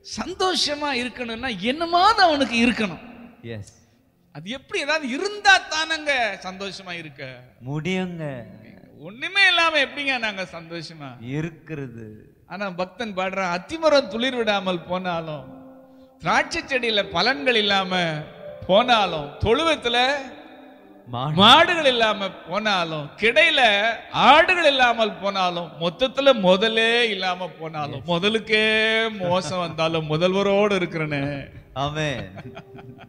சந்தோஷமா இருக்கணும்னா என்னமாவது அவனுக்கு இருக்கணும் எஸ் அது எப்படி ஏதாவது இருந்தா தானங்க சந்தோஷமா இருக்க முடியுங்க ஒண்ணுமே இல்லாம எப்படிங்க நாங்க சந்தோஷமா இருக்கிறது ஆனா பக்தன் பாடுறான் அத்திமரம் துளிர் விடாமல் போனாலும் திராட்சை செடியில பலன்கள் இல்லாம போனாலும் தொழுவத்துல மாடு மாடுகள் இல்லாம போனாலும் கிடையில ஆடுகள் இல்லாமல் போனாலும் மொத்தத்துல முதலே இல்லாம போனாலும் முதலுக்கே மோசம் வந்தாலும் முதல்வரோடு இருக்கிறனே ஆமென்